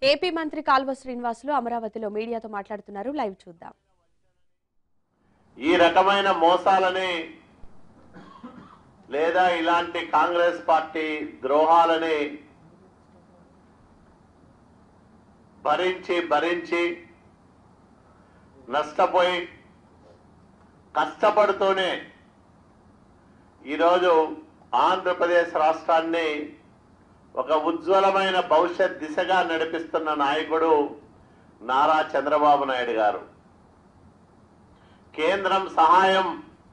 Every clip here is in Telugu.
ఏపీ మంత్రి కాల్వ శ్రీనివాసులు అమరావతిలో మీడియాతో మాట్లాడుతున్నారు లైవ్ చూద్దాం ఈ రకమైన మోసాలని లేదా ఇలాంటి కాంగ్రెస్ పార్టీ ద్రోహాలని భరించి భరించి నష్టపోయి కష్టపడుతూనే ఈరోజు ఆంధ్రప్రదేశ్ రాష్ట్రాన్ని ఒక ఉజ్వలమైన భవిష్యత్ దిశగా నడిపిస్తున్న నాయకుడు నారా చంద్రబాబు నాయుడు గారు కేంద్రం సహాయం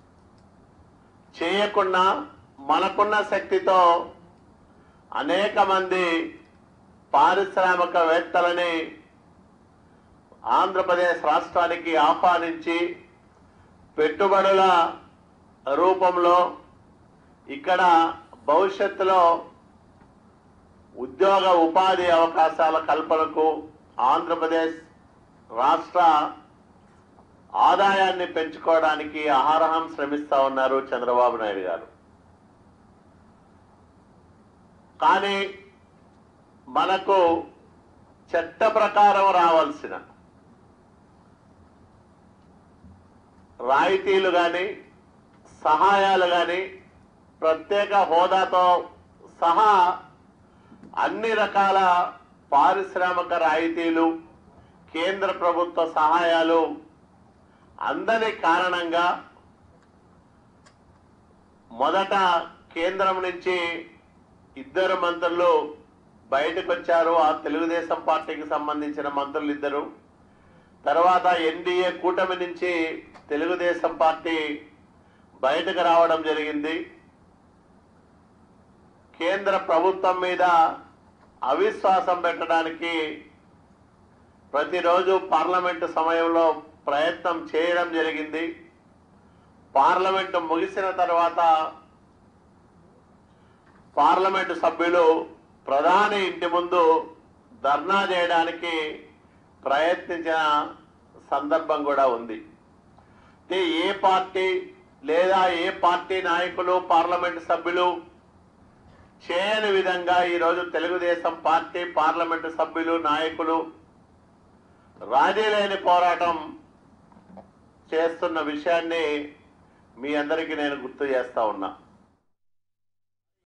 చేయకుండా మనకున్న శక్తితో అనేక మంది పారిశ్రామికవేత్తలని ఆంధ్రప్రదేశ్ రాష్ట్రానికి ఆహ్వానించి పెట్టుబడుల రూపంలో ఇక్కడ భవిష్యత్తులో ఉద్యోగ ఉపాధి అవకాశాల కల్పనకు ఆంధ్రప్రదేశ్ రాష్ట్ర ఆదాయాన్ని పెంచుకోవడానికి ఆహారహం శ్రమిస్తా ఉన్నారు చంద్రబాబు నాయుడు గారు కానీ మనకు చట్ట ప్రకారం రావాల్సిన రాయితీలు కానీ సహాయాలు కానీ ప్రత్యేక హోదాతో సహా అన్ని రకాల పారిశ్రామిక రాయితీలు కేంద్ర ప్రభుత్వ సహాయాలు అందని కారణంగా మొదట కేంద్రం నుంచి ఇద్దరు మంత్రులు బయటకు వచ్చారు ఆ తెలుగుదేశం పార్టీకి సంబంధించిన మంత్రులు ఇద్దరు తర్వాత ఎన్డీఏ కూటమి నుంచి తెలుగుదేశం పార్టీ బయటకు రావడం జరిగింది కేంద్ర ప్రభుత్వం మీద అవిశ్వాసం పెట్టడానికి ప్రతిరోజు పార్లమెంటు సమయంలో ప్రయత్నం చేయడం జరిగింది పార్లమెంటు ముగిసిన తర్వాత పార్లమెంటు సభ్యులు ప్రధాని ఇంటి ముందు ధర్నా చేయడానికి ప్రయత్నించిన సందర్భం కూడా ఉంది అంటే ఏ పార్టీ లేదా ఏ పార్టీ నాయకులు పార్లమెంటు సభ్యులు చేయని విధంగా ఈరోజు తెలుగుదేశం పార్టీ పార్లమెంటు సభ్యులు నాయకులు రాజీ లేని పోరాటం చేస్తున్న విషయాన్ని మీ అందరికీ నేను గుర్తు చేస్తా ఉన్నా